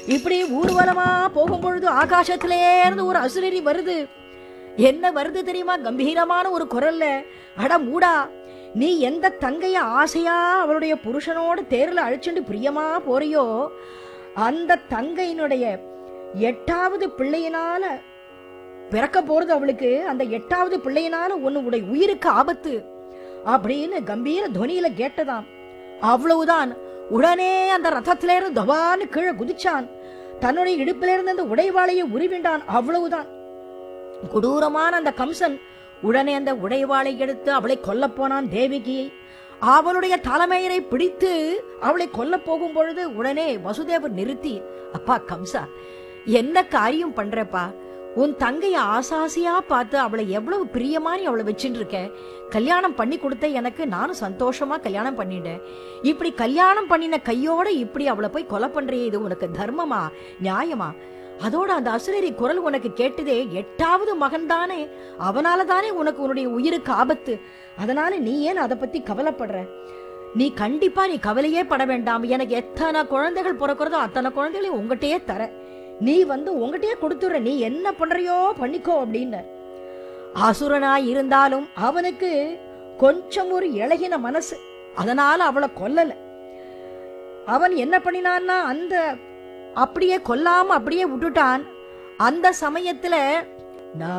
இப்படி ஊர்வலமா போகும் பொழுது ஆகாசத்திலே இருந்து ஒரு அசுரரி வருது என்ன வருது தெரியுமா கம்பீரமான ஒரு குரல்ல அட மூடா நீ எந்த தங்கைய ஆசையா அவளுடைய புருஷனோட தேர்ல அழைச்சுண்டு பிரியமா போறியோ அந்த தங்கையினுடைய எட்டாவது பிள்ளையினால பிறக்க போறது அவளுக்கு அந்த எட்டாவது பிள்ளையினால உன்னுடைய உயிருக்கு ஆபத்து அப்படின்னு கம்பீர துவனியில கேட்டதாம் அவ்வளவுதான் உடனே அந்த ரதத்தில இருந்து தவான்னு கீழே குதிச்சான் தன்னுடைய இடுப்பில இருந்து அந்த உடைவாளையை உருவிண்டான் அவ்வளவுதான் கொடூரமான அந்த கம்சன் உடனே அந்த உடைவாளை எடுத்து அவளை கொல்லப் போனான் தேவகியை அவளுடைய தலைமையரை பிடித்து அவளை கொல்லப் போகும் பொழுது உடனே வசுதேவர் நிறுத்தி அப்பா கம்சா என்ன காரியம் பண்றப்பா உன் தங்கைய ஆசாசியா பார்த்து அவளை எவ்வளவு பிரியமா நீ அவளை வச்சுட்டு இருக்க கல்யாணம் பண்ணி கொடுத்த எனக்கு நானும் சந்தோஷமா கல்யாணம் பண்ணிட்டேன் இப்படி கல்யாணம் பண்ணின கையோட இப்படி அவளை போய் கொலை பண்றியே இது உனக்கு தர்மமா நியாயமா அதோட அந்த அசுரரி குரல் உனக்கு கேட்டதே எட்டாவது மகன் தானே அவனால தானே உனக்கு உன்னுடைய உயிருக்கு ஆபத்து அதனால நீ ஏன் அதை பத்தி கவலைப்படுற நீ கண்டிப்பா நீ கவலையே பட வேண்டாம் எனக்கு எத்தனை குழந்தைகள் பிறக்கிறதோ அத்தனை குழந்தைகளையும் உங்ககிட்டயே தர நீ வந்து உங்ககிட்டயே கொடுத்துடுற நீ என்ன பண்றியோ பண்ணிக்கோ அப்படின்னு அசுரனா இருந்தாலும் அவனுக்கு கொஞ்சம் ஒரு இழகின மனசு அதனால அவளை கொல்லல அவன் என்ன பண்ணினான்னா அந்த அப்படியே கொல்லாம அப்படியே விட்டுட்டான் அந்த சமயத்துல நான்